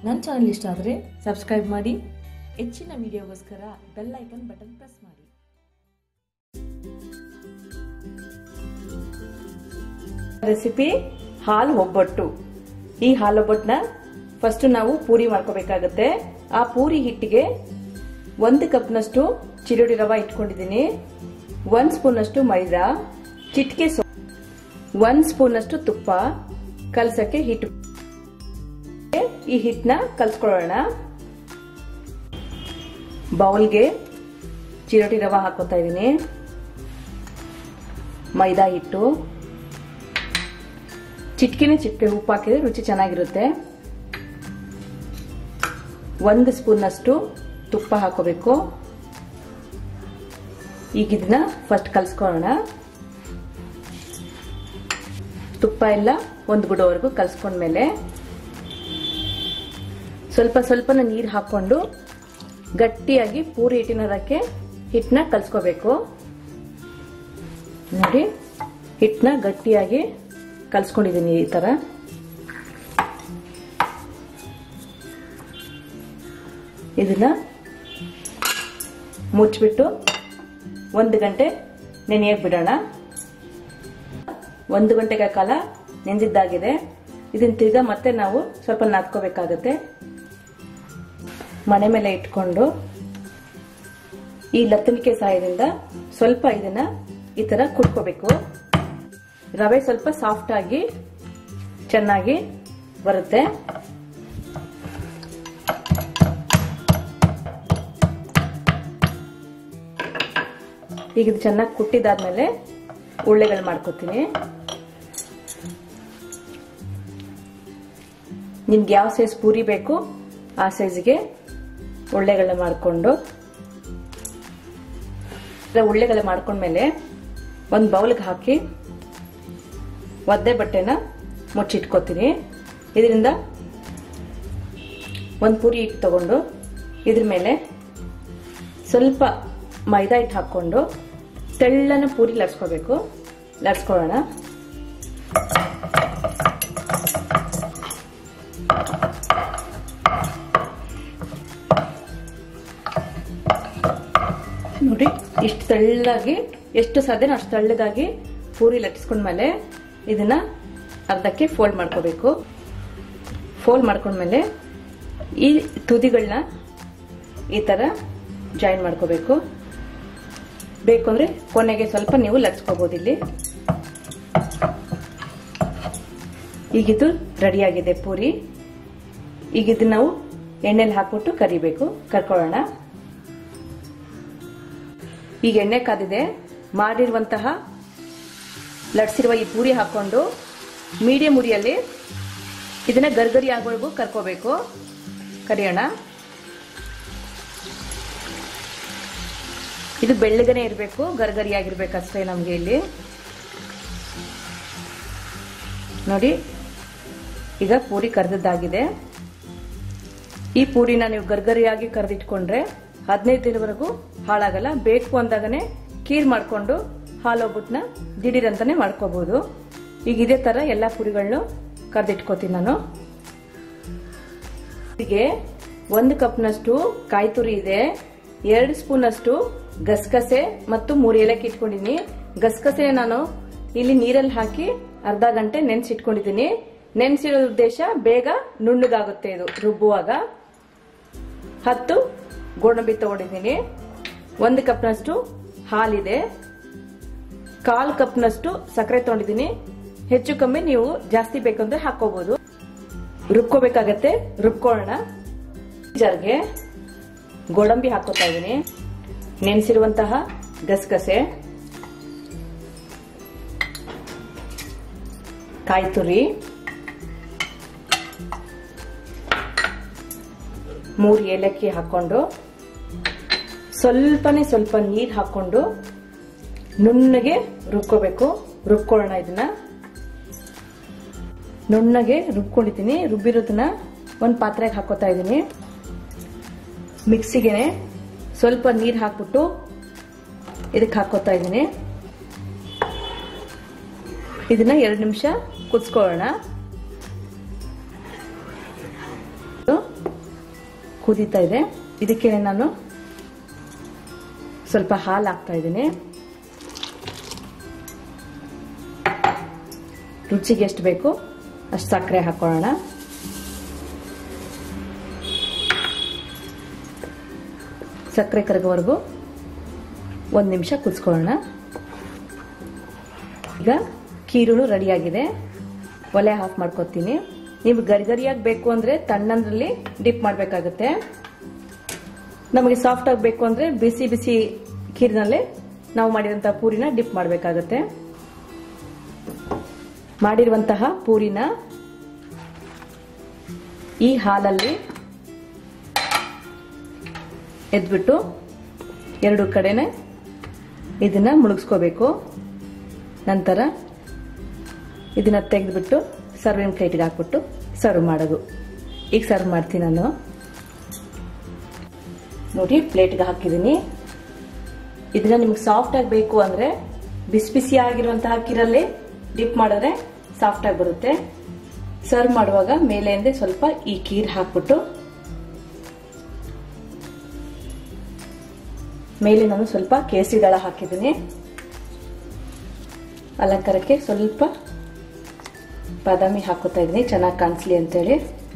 ನನ್ನ ಚಾನಲ್ ಇಷ್ಟ ಆದರೆ ಸಬ್ಸ್ಕ್ರೈಬ್ ಮಾಡಿ ಹೆಚ್ಚಿನ ವಿಡಿಯೋಗೋಸ್ಕರ ಬೆಲ್ ಐಕನ್ ಬಟನ್ ಪ್ರೆಸ್ ಮಾಡಿ ರೆಸಿಪಿ ಹಾಲು ಒಬ್ಬಟ್ಟು ಈ ಹಾಲು ಒಬ್ಬಟ್ಟನ್ನ ಫಸ್ಟ್ ನಾವು ಪೂರಿ ಮಾಡ್ಕೋಬೇಕಾಗತ್ತೆ ಆ ಪೂರಿ ಹಿಟ್ಟಿಗೆ ಒಂದು ಕಪ್ನಷ್ಟು ಚಿರೋಡಿ ರವೆ ಇಟ್ಕೊಂಡಿದ್ದೀನಿ ಒಂದು ಸ್ಪೂನಷ್ಟು ಮೈದಾ ಚಿಟಿಕೆ ಸೋ ಒಂದು ಸ್ಪೂನಷ್ಟು ತುಪ್ಪ ಕಲಸಕ್ಕೆ ಹಿಟ್ಟು ಈ ಹಿಟ್ಟನ್ನ ಕಲ್ಸ್ಕೊಳ್ಳೋಣ ಬೌಲ್ಗೆ ಚಿರೋಟಿ ರವೆ ಹಾಕೋತಾ ಇದ್ದೀನಿ ಮೈದಾ ಹಿಟ್ಟು ಚಿಟ್ಕಿನೇ ಚಿಟ್ಕೆ ಉಪ್ಪು ಹಾಕಿದ್ರೆ ರುಚಿ ಚೆನ್ನಾಗಿರುತ್ತೆ ಒಂದು ಸ್ಪೂನಷ್ಟು ತುಪ್ಪ ಹಾಕೋಬೇಕು ಈಗ ಇದನ್ನ ಫಸ್ಟ್ ಕಲ್ಸ್ಕೊಳ್ಳೋಣ ತುಪ್ಪ ಎಲ್ಲ ಒಂದು ಗುಡೋವರೆಗೂ ಕಲ್ಸ್ಕೊಂಡ್ಮೇಲೆ ಸ್ವಲ್ಪ ಸ್ವಲ್ಪನ ನೀರು ಹಾಕೊಂಡು ಗಟ್ಟಿಯಾಗಿ ಪೂರಿ ಹಿಟ್ಟಿನದಕ್ಕೆ ಹಿಟ್ಟನ್ನ ಕಲ್ಸ್ಕೋಬೇಕು ನೋಡಿ ಹಿಟ್ಟನ್ನ ಗಟ್ಟಿಯಾಗಿ ಕಲ್ಸ್ಕೊಂಡಿದ್ದೀನಿ ಈ ಥರ ಇದನ್ನ ಮುಚ್ಚಿಬಿಟ್ಟು ಒಂದು ಗಂಟೆ ನೆನೆಯಕ್ಕೆ ಬಿಡೋಣ ಒಂದು ಗಂಟೆಗಳ ಕಾಲ ನೆಂದಿದ್ದಾಗಿದೆ ಇದನ್ನ ತಿರ್ಗಾ ಮತ್ತೆ ನಾವು ಸ್ವಲ್ಪ ನಾದ್ಕೋಬೇಕಾಗತ್ತೆ ಮನೆ ಮೇಲೆ ಇಟ್ಕೊಂಡು ಈ ಲತ್ತಣಿಕೆ ಸಹಾಯದಿಂದ ಸ್ವಲ್ಪ ಇದನ್ನ ಈ ತರ ಕುಟ್ಕೋಬೇಕು ರವೆ ಸ್ವಲ್ಪ ಸಾಫ್ಟ್ ಆಗಿ ಚೆನ್ನಾಗಿ ಬರುತ್ತೆ ಈಗ ಇದು ಚೆನ್ನಾಗಿ ಕುಟ್ಟಿದಾದ್ಮೇಲೆ ಉಳ್ಳೆಗಳು ಮಾಡ್ಕೋತೀನಿ ನಿಮ್ಗೆ ಯಾವ ಸೈಜ್ ಪೂರಿ ಬೇಕು ಆ ಸೈಜ್ಗೆ ಉಳ್ಳೆಗಳನ್ನ ಮಾಡಿಕೊಂಡು ಉಳ್ಳೆಗಳ ಮಾಡ್ಕೊಂಡ್ಮೇಲೆ ಒಂದು ಬೌಲ್ಗೆ ಹಾಕಿ ಒದ್ದೆ ಬಟ್ಟೆನ ಮುಚ್ಚಿಟ್ಕೋತೀನಿ ಇದರಿಂದ ಒಂದು ಪೂರಿ ಹಿಟ್ಟು ತಗೊಂಡು ಇದ್ರ ಮೇಲೆ ಸ್ವಲ್ಪ ಮೈದಾ ಹಿಟ್ಟು ಹಾಕ್ಕೊಂಡು ತೆಳ್ಳನ ಪೂರಿ ಲಡ್ಸ್ಕೋಬೇಕು ಲಡ್ಸ್ಕೊಳ್ಳೋಣ ನೋಡಿ ಇಷ್ಟು ತೆಳ್ಳಗೆ ಎಷ್ಟು ಸಾಧ್ಯನೋ ಅಷ್ಟು ತೆಳ್ಳಗಾಗಿ ಪೂರಿ ಲಟ್ಟಿಸ್ಕೊಂಡ್ಮೇಲೆ ಇದನ್ನ ಅರ್ಧಕ್ಕೆ ಫೋಲ್ಡ್ ಮಾಡ್ಕೋಬೇಕು ಫೋಲ್ಡ್ ಮಾಡ್ಕೊಂಡ್ಮೇಲೆ ಈ ತುದಿಗಳನ್ನ ಈ ಥರ ಜಾಯಿನ್ ಮಾಡ್ಕೋಬೇಕು ಬೇಕು ಅಂದರೆ ಕೊನೆಗೆ ಸ್ವಲ್ಪ ನೀವು ಲಟ್ಸ್ಕೋಬೋದು ಇಲ್ಲಿ ಈಗಿದು ರೆಡಿಯಾಗಿದೆ ಪೂರಿ ಈಗ ಇದನ್ನ ನಾವು ಎಣ್ಣೆಲಿ ಹಾಕ್ಬಿಟ್ಟು ಕರಿಬೇಕು ಕರ್ಕೊಳ್ಳೋಣ ಈಗ ಎಣ್ಣೆ ಕಾದಿದೆ ಮಾಡಿರುವಂತಹ ಲಟ್ಸಿರುವ ಈ ಪೂರಿ ಹಾಕೊಂಡು ಮೀಡಿಯಂ ಉರಿಯಲ್ಲಿ ಇದನ್ನ ಗರ್ಗರಿ ಆಗೋವರೆಗೂ ಕರ್ಕೋಬೇಕು ಕರಿಯೋಣ ಇದು ಬೆಳ್ಳಗನೆ ಇರಬೇಕು ಗರ್ಗರಿ ಆಗಿರ್ಬೇಕು ಅಷ್ಟೇ ನಮಗೆ ಇಲ್ಲಿ ನೋಡಿ ಈಗ ಪೂರಿ ಕರೆದದ್ದಾಗಿದೆ ಈ ಪೂರಿನ ನೀವು ಗರ್ಗರಿಯಾಗಿ ಕರೆದಿಟ್ಕೊಂಡ್ರೆ ಹದಿನೈದು ದಿನವರೆಗೂ ಹಾಳಾಗಲ್ಲ ಬೇಕು ಅಂದಾಗನೆ ಕೀರ್ ಮಾಡ್ಕೊಂಡು ಹಾಲೋಗ್ಬಿಟ್ನ ದಿಢೀರಂತಾನೆ ಮಾಡ್ಕೋಬಹುದು ಈಗ ಇದೇ ತರ ಎಲ್ಲಾ ಪುರಿಗಳನ್ನು ಕರೆದಿಟ್ಕೋತೀನಿ ನಾನು ಹೀಗೆ ಒಂದು ಕಪ್ನಷ್ಟು ಕಾಯಿ ತುರಿ ಇದೆ ಎರಡು ಸ್ಪೂನ್ ಅಷ್ಟು ಗಸಗಸೆ ಮತ್ತು ಮೂರು ಏಲಕ್ಕಿ ಇಟ್ಕೊಂಡಿನಿ ಗಸಗಸೆ ನಾನು ಇಲ್ಲಿ ನೀರಲ್ಲಿ ಹಾಕಿ ಅರ್ಧ ಗಂಟೆ ನೆನ್ಸಿಟ್ಕೊಂಡಿದ್ದೀನಿ ನೆನ್ಸಿರೋ ಉದ್ದೇಶ ಬೇಗ ನುಣ್ಣಗಾಗುತ್ತೆ ಇದು ರುಬ್ಬುವಾಗ ಹತ್ತು ಗೋಡಂಬಿ ತಗೊಂಡಿದ್ದೀನಿ ಒಂದು ಕಪ್ನಷ್ಟು ಹಾಲಿದೆ ಕಾಲ್ ಕಪ್ನಷ್ಟು ಸಕ್ಕರೆ ತಗೊಂಡಿದ್ದೀನಿ ಹೆಚ್ಚು ಕಮ್ಮಿ ನೀವು ಜಾಸ್ತಿ ಬೇಕಂದ್ರೆ ಹಾಕೋಬಹುದು ರುಬ್ಕೋಬೇಕಾಗತ್ತೆ ರುಬ್ಕೊಳ್ಳೋಣ ಜರ್ಗೆ ಗೋಡಂಬಿ ಹಾಕೋತಾ ಇದ್ದೀನಿ ನೆನೆಸಿರುವಂತಹ ಗಸಗಸೆ ಕಾಯಿ ತುರಿ ಮೂರು ಏಲಕ್ಕಿ ಹಾಕೊಂಡು ಸ್ವಲ್ಪನೇ ಸ್ವಲ್ಪ ನೀರು ಹಾಕೊಂಡು ನುಣ್ಣಗೆ ರುಬ್ಕೋಬೇಕು ರುಬ್ಕೊಳ್ಳೋಣ ಇದನ್ನ ನುಣ್ಣಗೆ ರುಬ್ಕೊಂಡಿದ್ದೀನಿ ರುಬ್ಬಿರೋದನ್ನ ಒಂದು ಪಾತ್ರೆಗೆ ಹಾಕೋತಾ ಇದ್ದೀನಿ ಮಿಕ್ಸಿಗೆ ಸ್ವಲ್ಪ ನೀರು ಹಾಕ್ಬಿಟ್ಟು ಇದಕ್ಕೆ ಹಾಕೋತಾ ಇದ್ದೀನಿ ಇದನ್ನ ಎರಡು ನಿಮಿಷ ಕುದಿಸ್ಕೊಳ್ಳೋಣ ಕುದೀತಾ ಇದೆ ಇದಕ್ಕೆ ನಾನು ಸ್ವಲ್ಪ ಹಾಲು ಹಾಕ್ತಾ ಇದ್ದೀನಿ ರುಚಿಗೆ ಎಷ್ಟು ಬೇಕು ಅಷ್ಟು ಸಕ್ಕರೆ ಹಾಕೊಳ್ಳೋಣ ಸಕ್ಕರೆ ಕರಗೋವರೆಗೂ ಒಂದು ನಿಮಿಷ ಕುದಿಸ್ಕೊಳ್ಳೋಣ ಈಗ ಕೀರುಳು ರೆಡಿಯಾಗಿದೆ ಒಲೆ ಆಫ್ ಮಾಡ್ಕೊತೀನಿ ನೀವು ಗರಿಗರಿಯಾಗಿ ಬೇಕು ಅಂದರೆ ತಣ್ಣಂದ್ರಲ್ಲಿ ಡಿಪ್ ಮಾಡಬೇಕಾಗುತ್ತೆ ನಮಗೆ ಸಾಫ್ಟ್ ಆಗಬೇಕು ಅಂದರೆ ಬಿಸಿ ಬಿಸಿ ಕೀರಿನಲ್ಲೇ ನಾವು ಮಾಡಿದಂಥ ಪೂರಿನ ಡಿಪ್ ಮಾಡಬೇಕಾಗತ್ತೆ ಮಾಡಿರುವಂತಹ ಪೂರಿನ ಈ ಹಾಲಲ್ಲಿ ಎದ್ಬಿಟ್ಟು ಎರಡು ಕಡೆನೆ ಇದನ್ನ ಮುಳುಗಿಸ್ಕೋಬೇಕು ನಂತರ ಇದನ್ನ ತೆಗೆದ್ಬಿಟ್ಟು ಸರ್ವಿಂಗ್ ಪ್ಲೇಟಿಗೆ ಹಾಕ್ಬಿಟ್ಟು ಸರ್ವ್ ಮಾಡೋದು ಈಗ ಸರ್ವ್ ಮಾಡ್ತೀನಿ ನಾನು ನೋಡಿ ಪ್ಲೇಟ್ಗೆ ಹಾಕಿದ್ದೀನಿ ಇದನ್ನ ನಿಮ್ಗೆ ಸಾಫ್ಟ್ ಆಗಿ ಬೇಕು ಅಂದ್ರೆ ಬಿಸಿ ಬಿಸಿ ಆಗಿರುವಂತಹ ಕಿರಲ್ಲಿ ಡಿಪ್ ಮಾಡಿದ್ರೆ ಸಾಫ್ಟ್ ಆಗಿ ಬರುತ್ತೆ ಸರ್ವ್ ಮಾಡುವಾಗ ಮೇಲೆಂದೆ ಸ್ವಲ್ಪ ಈ ಕೀರ್ ಹಾಕ್ಬಿಟ್ಟು ಮೇಲೆ ನಾನು ಸ್ವಲ್ಪ ಕೇಸರಿ ದಳ ಹಾಕಿದ್ದೀನಿ ಅಲಂಕಾರಕ್ಕೆ ಸ್ವಲ್ಪ ಬಾದಾಮಿ ಹಾಕೋತಾ ಇದ್ದೀನಿ ಚೆನ್ನಾಗಿ ಕಾಣಿಸ್ಲಿ ಅಂತೇಳಿ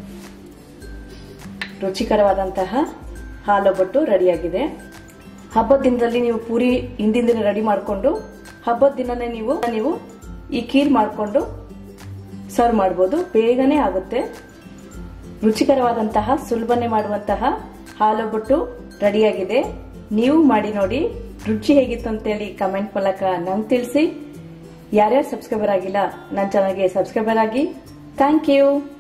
ರುಚಿಕರವಾದಂತಹ ಹಾಲೊಬ್ಬಟ್ಟು ರೆಡಿಯಾಗಿದೆ ಹಬ್ಬದ ದಿನದಲ್ಲಿ ನೀವು ಪೂರಿ ಹಿಂದಿನ ದಿನ ರೆಡಿ ಮಾಡಿಕೊಂಡು ಹಬ್ಬದ ದಿನನೇ ನೀವು ನೀವು ಈ ಕೀರ್ ಮಾಡಿಕೊಂಡು ಸರ್ವ್ ಮಾಡ್ಬೋದು ಬೇಗನೆ ಆಗುತ್ತೆ ರುಚಿಕರವಾದಂತಹ ಸುಲಭನೆ ಮಾಡುವಂತಹ ಹಾಲೊಬ್ಬಟ್ಟು ರೆಡಿಯಾಗಿದೆ ನೀವು ಮಾಡಿ ನೋಡಿ ರುಚಿ ಹೇಗಿತ್ತು ಅಂತೇಳಿ ಕಮೆಂಟ್ ಮೂಲಕ ನಂಗೆ ತಿಳಿಸಿ ಯಾರ್ಯಾರು ಸಬ್ಸ್ಕ್ರೈಬರ್ ಆಗಿಲ್ಲ ನನ್ನ ಚಾನಲ್ಗೆ ಸಬ್ಸ್ಕ್ರೈಬರ್ ಆಗಿ ಥ್ಯಾಂಕ್ ಯು